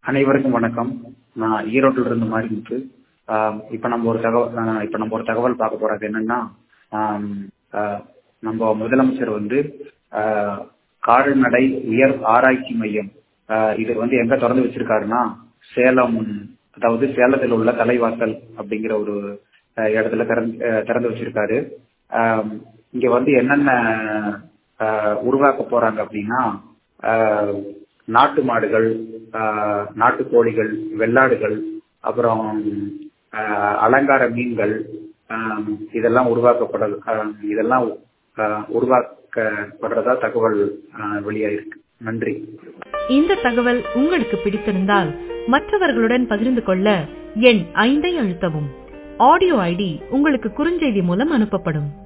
அனைவருக்கும் வணக்கம் நான் ஈரோட்டில் இருந்து மாறிமுத்து ஆஹ் இப்ப நம்ம ஒரு தகவல் ஆஹ் இப்ப நம்ம ஒரு தகவல் பார்க்க போறது என்னன்னா ஆம், ஆஹ் நம்ம முதலமைச்சர் வந்து ஆஹ் கால்நடை உயர் ஆராய்ச்சி மையம் ஆஹ் இது வந்து எங்க திறந்து வச்சிருக்காருன்னா சேலம் அதாவது சேலத்தில் உள்ள தலைவாசல் அப்படிங்கிற ஒரு ஆஹ் இடத்துல திறந்து ஆஹ் திறந்து வச்சிருக்காரு ஆம், இங்க வந்து என்னென்ன ஆஹ் உருவாக்க போறாங்க அப்படின்னா ஆஹ் நாட்டு மாடுகள் ஆஹ் நாட்டு கோழிகள் வெள்ளாடுகள் அப்புறம் ஆஹ் அலங்கார மீன்கள் ஆஹ் இதெல்லாம் உருவாக்கப்பட ஆஹ் இதெல்லாம் ஆஹ் உருவாக்கப்படுறதா தகவல் ஆஹ் வெளியாயிருக்கு நன்றி இந்த தகவல் உங்களுக்கு பிடித்திருந்தால் மற்றவர்களுடன் பகிர்ந்து கொள்ள எண் ஐந்தை அழுத்தவும் ஆடியோ ஐடி உங்களுக்கு குறுஞ்செய்தி மூலம் அனுப்பப்படும்